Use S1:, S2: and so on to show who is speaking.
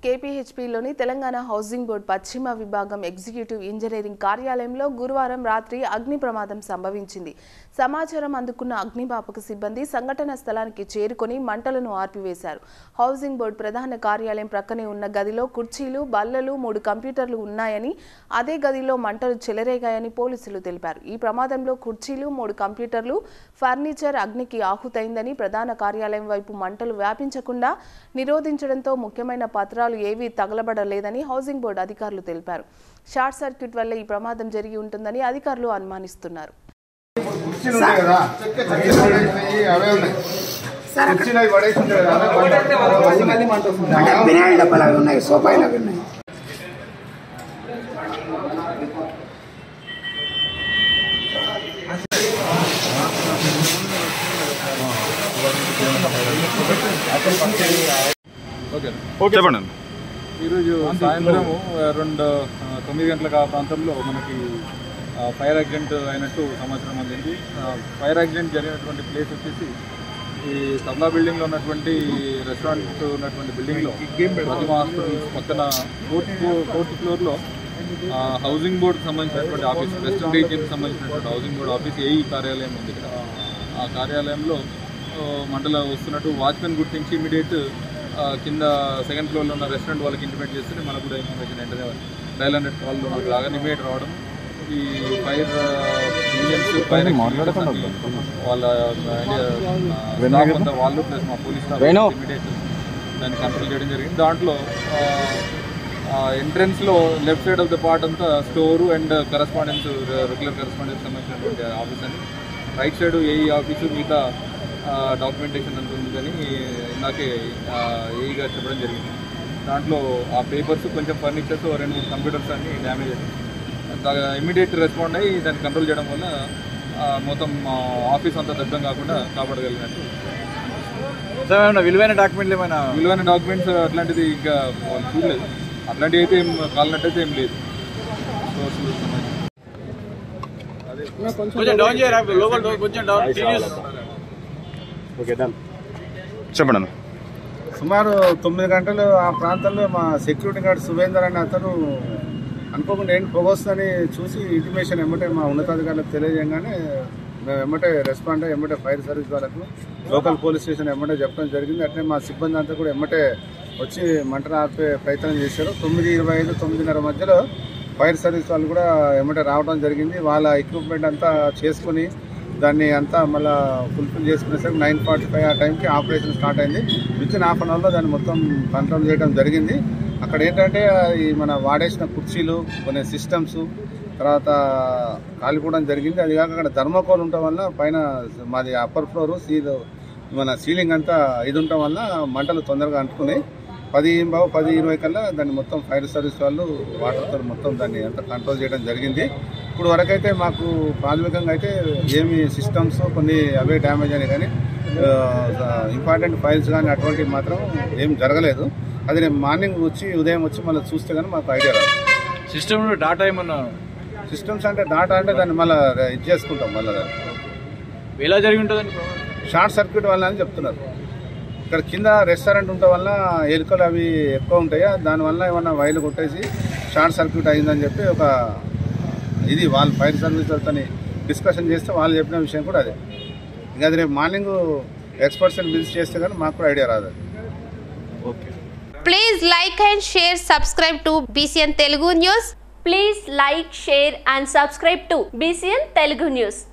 S1: కేపీహెచ్పీలోని Telangana housing board పశ్చిమ విభాగం executive engineering కార్యాలయంలో గురువారం రాత్రి అగ్ని ప్రమాదం సంభవించింది సమాచారం అందుకున్న అగ్నిమాపక సిబ్బంది సంఘటన స్థలానికి చేరుకొని మంటలను ఆర్పివేశారు హౌసింగ్ బోర్డు ప్రధాన కార్యాలయం ప్రక్కనే ఉన్న గదిలో కుర్చీలు బల్లలు మూడు కంప్యూటర్లు ఉన్నాయని అదే గదిలో మంటలు చెలరేగాయని పోలీసులు తెలిపారు ఈ ప్రమాదంలో కుర్చీలు మూడు కంప్యూటర్లు ఫర్నిచర్ అగ్నికి ఆహుతైందని ప్రధాన కార్యాలయం వైపు మంటలు వ్యాపించకుండా నిరోధించడంతో ముఖ్యమైన పత్రాలు ఏవీ తగలబడలేదని హౌసింగ్ బోర్డు అధికారులు తెలిపారు షార్ట్ సర్క్యూట్ వల్ల ఈ ప్రమాదం జరిగి ఉంటుందని అధికారులు అనుమానిస్తున్నారు
S2: కుర్చీలు ఉంటాయి కదా కుర్చీలు పడేసినాయి అవే ఉన్నాయి కుర్చీలు అవి పడేసి ఉంటాయి కదా అవే మంట వస్తుంది.
S3: అంటే బిర్యానీ డబ్బాలు అవి ఉన్నాయి సోపాయిలు అవి ఉన్నాయి
S4: ఓకే చెప్పండి
S5: ఈరోజు సాయంత్రం అరౌండ్ ఆ, తొమ్మిది గంటలకు ఆ ప్రాంతంలో మనకి ఆ, ఫైర్ యాక్సిడెంట్ అయినట్టు సమాచారం అందింది ఆ, ఫైర్ యాక్సిడెంట్ జరిగినటువంటి ప్లేస్ వచ్చేసి ఈ తబలా బిల్డింగ్లో ఉన్నటువంటి రెస్టారెంట్ ఉన్నటువంటి బిల్డింగ్లో ప్రతిమ హాస్పిటల్ పక్కన ఫోర్త్ ఫోర్త్ ఫ్లోర్లో ఆ, హౌసింగ్ బోర్డుకి సంబంధించినటువంటి ఆఫీస్ వెస్టర్న్ రీజియన్కి సంబంధించినటువంటి హౌసింగ్ బోర్డు ఆఫీస్ ఏఈ కార్యాలయం ఉంది ఇక్కడ ఆ కార్యాలయంలో ఆ, మంటలు వస్తున్నట్టు వాచ్మెన్ గుర్తించి ఇమీడియట్ కింద సెకండ్ ఫ్లోర్లో ఉన్న రెస్టారెంట్ వాళ్ళకి ఇంటిమేట్ చేస్తే మనకు కూడా ఇన్ఫర్మేషన్ వెంటనే డైల్ హండ్రెడ్ కాల్లో మనకు రాగానే ఇమీడియట్ రావడం ఈ ఫైర్ ఇంజిన్స్ ఫైర్ వాళ్ళ స్టాఫ్ అంతా వాళ్ళు ప్లస్ మా పోలీస్ స్టాఫ్ ఇమీడియట్ దాన్ని కంట్రోల్ చేయడం జరిగింది దాంట్లో ఎంట్రన్స్ లో left side of the part అంతా store and correspondence regular correspondence సంబంధించినటువంటి ఆఫీస్ అని రైట్ సైడ్ ఏఈ ఆఫీసు మిగతా డాక్యుమెంటేషన్ అంత ఉందని ఇందాకే ఏఈ గారు చెప్పడం జరిగింది దాంట్లో ఆ పేపర్స్ కొంచెం ఫర్నిచర్స్ రెండు మూడు కంప్యూటర్స్ అన్ని డ్యామేజ్ అయ్యాయి ఇమీడియట్ రెస్పాండ్ అయ్యి దాన్ని కంట్రోల్ చేయడం వల్ల ఆ, మొత్తం ఆఫీస్ అంతా దగ్ధం కాకుండా కాపాడగలిగినట్టు
S4: సార్ ఏమైనా విలువైన డాక్యుమెంట్లు ఏమైనా
S5: విలువైన డాక్యుమెంట్స్ అట్లాంటిది ఇంకా వాళ్ళు చూడలేదు అట్లాంటివి అయితే ఏం కాలినట్టయితే ఏం లేదు సో చూస్తున్నాం
S4: కొంచెం డౌన్ చేయరా లోపల డోర్ కొంచెం డౌన్ సీరియస్ చెప్పండి అన్న
S2: సుమారు తొమ్మిది గంటలు ఆ ప్రాంతంలో మా సెక్యూరిటీ గార్డ్ సువేందర్ అనే అతను అనుకోకుండా ఏంటి పొగ వస్తుందని చూసి ఇంటిమేషన్ ఎమ్మటే మా ఉన్నతాధికారులకు తెలియజేయగానే మేము ఎమ్మటే రెస్పాండ్ అయ్యి ఎమ్మటే ఫైర్ సర్వీస్ వాళ్ళకు లోకల్ పోలీస్ స్టేషన్ ఎమ్మటే చెప్పడం జరిగింది అట్లే మా సిబ్బంది అంతా కూడా ఎమ్మటే వచ్చి మంటను ఆపే ప్రయత్నం చేశారు తొమ్మిది ఇరవై ఐదు తొమ్మిదిన్నర మధ్యలో ఫైర్ సర్వీస్ వాళ్ళు కూడా ఎమ్మటే రావడం జరిగింది వాళ్ళ ఎక్విప్మెంట్ అంతా చేసుకుని దాన్ని అంతా మళ్ళీ ఫుల్ఫిల్ చేసుకునేసరికి నైన్ ఫార్టీ ఫైవ్ ఆ టైంకి ఆపరేషన్ స్టార్ట్ అయింది విత్ ఇన్ హాఫ్ అన్ అవర్లో దాన్ని మొత్తం కంట్రోల్ చేయడం జరిగింది అక్కడ ఏంటంటే ఈ మన వాడేసిన కుర్చీలు కొన్ని సిస్టమ్స్ తర్వాత కాలిపోవడం జరిగింది అది కాక అక్కడ ధర్మకోల్ ఉండటం వల్ల పైన మాది అప్పర్ ఫ్లోర్ సీల్ మన సీలింగ్ అంతా ఇది ఉండటం వల్ల మంటలు తొందరగా అంటుకున్నాయి పది బావు పది ఇరవై కల్లా దాన్ని మొత్తం ఫైర్ సర్వీస్ వాళ్ళు వాటర్తో మొత్తం దాన్ని అంతా కంట్రోల్ చేయడం జరిగింది ఇప్పుడు వరకైతే మాకు ప్రాథమికంగా అయితే ఏమి సిస్టమ్స్ కొన్ని అవే డ్యామేజ్ అయినాయి కానీ ఇంపార్టెంట్ ఫైల్స్ కానీ అటువంటివి మాత్రం ఏం జరగలేదు అది నేను మార్నింగ్ వచ్చి ఉదయం వచ్చి మళ్ళీ చూస్తే కానీ మాకు ఐడియా రాదు
S4: సిస్టమ్ డాటా ఏమన్నా
S2: సిస్టమ్స్ అంటే డాటా అంటే దాన్ని మళ్ళీ ఇది చేసుకుంటాం మళ్ళీ దాన్ని
S4: ఎలా జరిగి ఉంటుందండి
S2: షార్ట్ సర్క్యూట్ వల్ల అని చెప్తున్నారు ఇక్కడ కింద రెస్టారెంట్ ఉండటం వల్ల ఎలుకలు అవి ఎక్కువ ఉంటాయా దానివల్ల ఏమన్నా వైర్లు కొట్టేసి షార్ట్ సర్క్యూట్ అయిందని చెప్పి ఒక ఇది వాళ్ళు ఫైర్ సర్వీస్ వాళ్ళతో డిస్కషన్ చేస్తే వాళ్ళు చెప్పిన విషయం కూడా అదే ఇంకా అది రేపు మార్నింగ్ ఎక్స్పర్ట్స్ని విజిట్ చేస్తే కానీ మాకు కూడా ఐడియా రాదు అది.
S6: Please like and share, subscribe to BCN Telugu News.
S7: Please like, share and subscribe to BCN Telugu News.